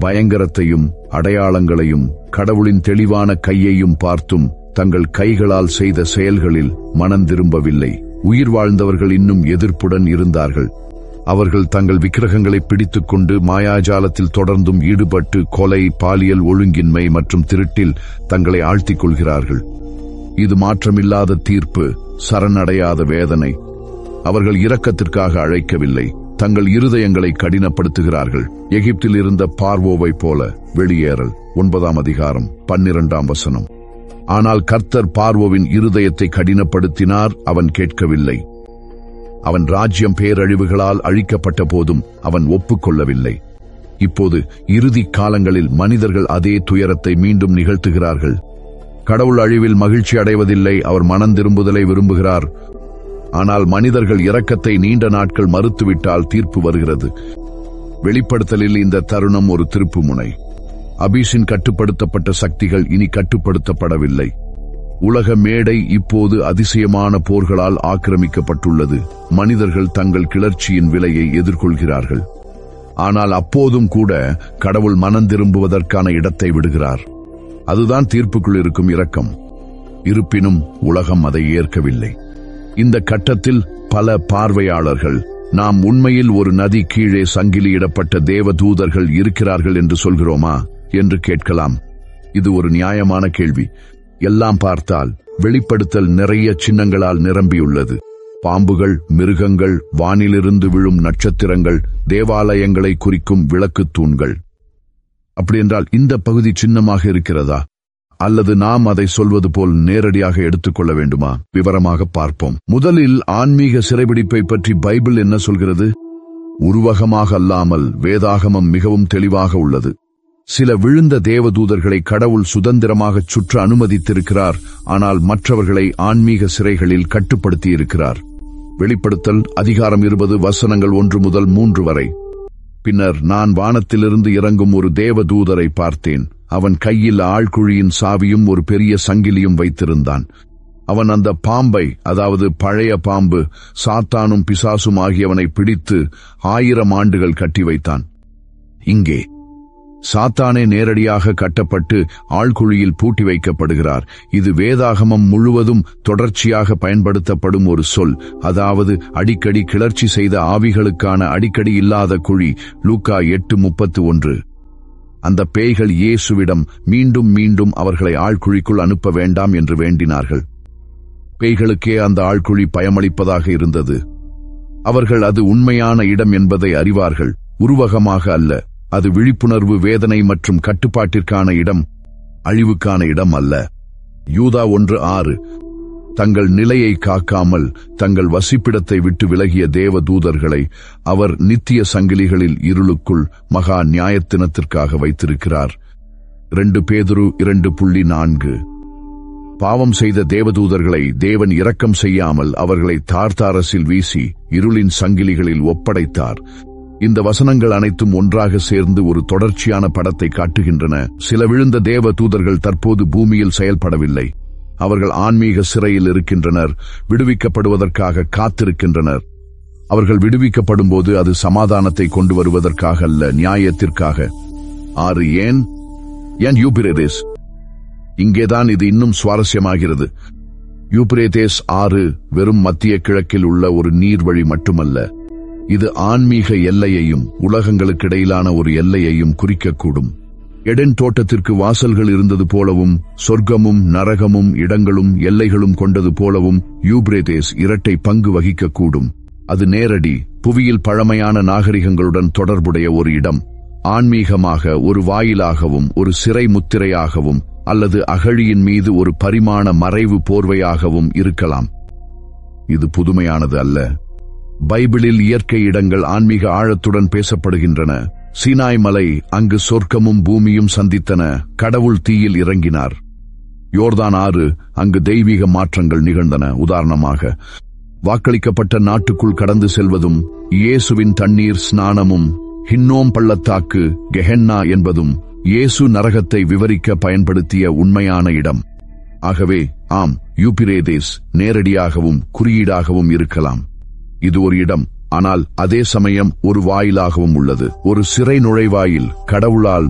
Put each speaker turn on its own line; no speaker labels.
பயங்கரத்தையும் அடையாளங்களையும் கடவுளின் தெளிவான கையையும் பார்த்தும் தங்கள் கைகளால் செய்த செயல்களில் மனம் திரும்பவில்லை உயிர் வாழ்ந்தவர்கள் இன்னும் எதிர்ப்புடன் இருந்தார்கள் அவர்கள் தங்கள் விக்கிரகங்களை பிடித்துக் கொண்டு மாயாஜாலத்தில் தொடர்ந்தும் ஈடுபட்டு கொலை பாலியல் ஒழுங்கின்மை மற்றும் திருட்டில் தங்களை ஆழ்த்திக் கொள்கிறார்கள் இது மாற்றமில்லாத தீர்ப்பு சரணடையாத வேதனை அவர்கள் இரக்கத்திற்காக அழைக்கவில்லை தங்கள் இருதயங்களை கடினப்படுத்துகிறார்கள் எகிப்தில் இருந்த பார்வோவை போல வெளியேறல் ஒன்பதாம் அதிகாரம் பன்னிரண்டாம் வசனம் ஆனால் கர்த்தர் பார்வோவின் இருதயத்தை கடினப்படுத்தினார் அவன் கேட்கவில்லை அவன் ராஜ்யம் பேரழிவுகளால் அழிக்கப்பட்ட போதும் அவன் ஒப்புக்கொள்ளவில்லை இப்போது இறுதி காலங்களில் மனிதர்கள் அதே துயரத்தை மீண்டும் நிகழ்த்துகிறார்கள் கடவுள் அழிவில் மகிழ்ச்சி அடைவதில்லை அவர் மனம் திரும்புதலை விரும்புகிறார் ஆனால் மனிதர்கள் இரக்கத்தை நீண்ட நாட்கள் மறுத்துவிட்டால் தீர்ப்பு வருகிறது வெளிப்படுத்தலில் இந்த தருணம் ஒரு திருப்புமுனை அபீஸின் கட்டுப்படுத்தப்பட்ட சக்திகள் இனி கட்டுப்படுத்தப்படவில்லை உலக மேடை இப்போது அதிசயமான போர்களால் ஆக்கிரமிக்கப்பட்டுள்ளது மனிதர்கள் தங்கள் கிளர்ச்சியின் விலையை எதிர்கொள்கிறார்கள் ஆனால் அப்போதும் கூட கடவுள் மனம் திரும்புவதற்கான இடத்தை விடுகிறார் அதுதான் தீர்ப்புக்குள் இருக்கும் இரக்கம் இருப்பினும் உலகம் அதை ஏற்கவில்லை இந்த கட்டத்தில் பல பார்வையாளர்கள் நாம் உண்மையில் ஒரு நதி கீழே சங்கிலியிடப்பட்ட தேவ தூதர்கள் இருக்கிறார்கள் என்று சொல்கிறோமா என்று கேட்கலாம் இது ஒரு நியாயமான கேள்வி எல்லாம் பார்த்தால் வெளிப்படுத்தல் நிறைய சின்னங்களால் நிரம்பியுள்ளது பாம்புகள் மிருகங்கள் வானிலிருந்து விழும் நட்சத்திரங்கள் தேவாலயங்களை குறிக்கும் விளக்குத் தூண்கள் அப்படியென்றால் இந்த பகுதி சின்னமாக இருக்கிறதா அல்லது நாம் அதை சொல்வது போல் நேரடியாக எடுத்துக்கொள்ள வேண்டுமா விவரமாக பார்ப்போம் முதலில் ஆன்மீக சிறைபிடிப்பை பற்றி பைபிள் என்ன சொல்கிறது உருவகமாக அல்லாமல் வேதாகமம் மிகவும் தெளிவாக உள்ளது சில விழுந்த தேவதூதர்களை கடவுள் சுதந்திரமாகச் சுற்ற அனுமதித்திருக்கிறார் ஆனால் மற்றவர்களை ஆன்மீக சிறைகளில் கட்டுப்படுத்தியிருக்கிறார் வெளிப்படுத்தல் அதிகாரம் இருபது வசனங்கள் ஒன்று முதல் மூன்று வரை பின்னர் நான் வானத்திலிருந்து இறங்கும் ஒரு தேவதூதரை பார்த்தேன் அவன் கையில் ஆழ்குழியின் சாவியும் ஒரு பெரிய சங்கிலியும் வைத்திருந்தான் அவன் அந்த பாம்பை அதாவது பழைய பாம்பு சாத்தானும் பிசாசும் ஆகியவனை பிடித்து ஆயிரம் ஆண்டுகள் கட்டி வைத்தான் இங்கே சாத்தானே நேரடியாக கட்டப்பட்டு ஆழ்குழியில் பூட்டி வைக்கப்படுகிறார் இது வேதாகமம் முழுவதும் தொடர்ச்சியாக பயன்படுத்தப்படும் ஒரு சொல் அதாவது அடிக்கடி கிளர்ச்சி செய்த ஆவிகளுக்கான அடிக்கடி இல்லாத குழி லூக்கா எட்டு முப்பத்து ஒன்று அந்த பேய்கள் இயேசுவிடம் மீண்டும் மீண்டும் அவர்களை ஆழ்குழிக்குள் அனுப்ப வேண்டாம் என்று வேண்டினார்கள் பேய்களுக்கே அந்த ஆழ்குழி பயமளிப்பதாக இருந்தது அவர்கள் அது உண்மையான இடம் என்பதை அறிவார்கள் உருவகமாக அல்ல அது விழிப்புணர்வு வேதனை மற்றும் கட்டுப்பாட்டிற்கான இடம் அழிவுக்கான இடம் அல்ல யூதா ஒன்று ஆறு தங்கள் நிலையை காக்காமல் தங்கள் வசிப்பிடத்தை விட்டு விலகிய தேவ தூதர்களை அவர் நித்திய சங்கிலிகளில் இருளுக்குள் மகா நியாயத்தினத்திற்காக வைத்திருக்கிறார் இரண்டு பேதுரு இரண்டு புள்ளி நான்கு பாவம் செய்த தேவதூதர்களை தேவன் இரக்கம் செய்யாமல் அவர்களை தார்த்தாரசில் வீசி இருளின் சங்கிலிகளில் ஒப்படைத்தார் இந்த வசனங்கள் அனைத்தும் ஒன்றாக சேர்ந்து ஒரு தொடர்ச்சியான படத்தை காட்டுகின்றன சில விழுந்த தேவ தூதர்கள் தற்போது பூமியில் செயல்படவில்லை அவர்கள் ஆன்மீக சிறையில் இருக்கின்றனர் விடுவிக்கப்படுவதற்காக காத்திருக்கின்றனர் அவர்கள் விடுவிக்கப்படும் போது அது சமாதானத்தை கொண்டு வருவதற்காக அல்ல நியாயத்திற்காக ஆறு ஏன் ஏன் யூபிரேதேஸ் இங்கேதான் இது இன்னும் சுவாரஸ்யமாகிறது யூபிரேதேஸ் ஆறு வெறும் மத்திய கிழக்கில் உள்ள ஒரு நீர்வழி மட்டுமல்ல இது ஆன்மீக எல்லையையும் உலகங்களுக்கிடையிலான ஒரு எல்லையையும் குறிக்கக்கூடும் எடென் தோட்டத்திற்கு வாசல்கள் இருந்தது போலவும் சொர்க்கமும் நரகமும் இடங்களும் எல்லைகளும் கொண்டது போலவும் யூப்ரேதேஸ் இரட்டை பங்கு வகிக்கக்கூடும் அது நேரடி புவியில் பழமையான நாகரிகங்களுடன் தொடர்புடைய ஒரு இடம் ஆன்மீகமாக ஒரு வாயிலாகவும் ஒரு சிறை முத்திரையாகவும் அல்லது அகழியின் மீது ஒரு பரிமாண மறைவு போர்வையாகவும் இருக்கலாம் இது புதுமையானது அல்ல பைபிளில் இயற்கை இடங்கள் ஆன்மீக ஆழத்துடன் பேசப்படுகின்றன சீனாய் மலை அங்கு சொர்க்கமும் பூமியும் சந்தித்தன கடவுள் தீயில் இறங்கினார் யோர்தான் ஆறு அங்கு தெய்வீக மாற்றங்கள் நிகழ்ந்தன உதாரணமாக வாக்களிக்கப்பட்ட நாட்டுக்குள் கடந்து செல்வதும் இயேசுவின் தண்ணீர் ஸ்நானமும் ஹின்னோம் பள்ளத்தாக்கு கெஹென்னா என்பதும் இயேசு நரகத்தை விவரிக்க பயன்படுத்திய உண்மையான இடம் ஆகவே ஆம் யூபிரேதேஸ் நேரடியாகவும் குறியீடாகவும் இருக்கலாம் இது ஒரு இடம் ஆனால் அதே சமயம் ஒரு வாயிலாகவும் உள்ளது ஒரு சிறை நுழைவாயில் கடவுளால்